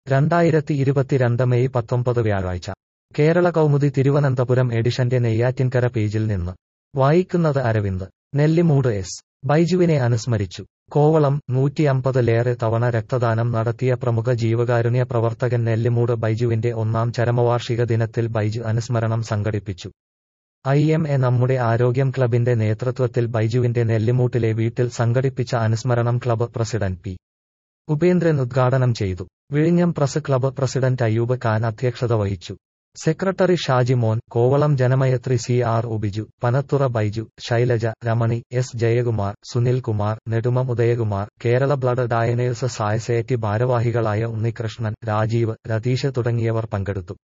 രണ്ടായിരത്തി ഇരുപത്തിരണ്ട് മെയ് പത്തൊമ്പത് വ്യാഴാഴ്ച കേരള കൗമുദി തിരുവനന്തപുരം എഡിഷന്റെ നെയ്യാറ്റിൻകര പേജിൽ നിന്ന് വായിക്കുന്നത് അരവിന്ദ് നെല്ലിമൂട് എസ് ബൈജുവിനെ അനുസ്മരിച്ചു കോവളം നൂറ്റിയമ്പതിലേറെ തവണ രക്തദാനം നടത്തിയ പ്രമുഖ ജീവകാരുണ്യ പ്രവർത്തകൻ നെല്ലിമൂട് ബൈജുവിന്റെ ഒന്നാം ചരമവാർഷിക ദിനത്തിൽ ബൈജു അനുസ്മരണം സംഘടിപ്പിച്ചു ഐ എം എ നമ്മുടെ ആരോഗ്യം ക്ലബിന്റെ നേതൃത്വത്തിൽ ബൈജുവിന്റെ നെല്ലിമൂട്ടിലെ വീട്ടിൽ സംഘടിപ്പിച്ച അനുസ്മരണം ക്ലബ് പ്രസിഡന്റ് പി ഉപേന്ദ്രൻ ഉദ്ഘാടനം ചെയ്തു വിഴിഞ്ഞം press club president Ayyub Khan അധ്യക്ഷത വഹിച്ചു secretary Shaji Mon Kovalam Janamaithri C R ഉബിജു Panathura Baiju Shailaja Ramani S Jayakumar Sunil Kumar Nedumam Udayakumar Kerala blood donors society ഭാരവാഹികളായ ഉണ്ണികൃഷ്ണൻ രാജീവ് രതീഷ് തുടങ്ങിയവർ പങ്കെടുത്തു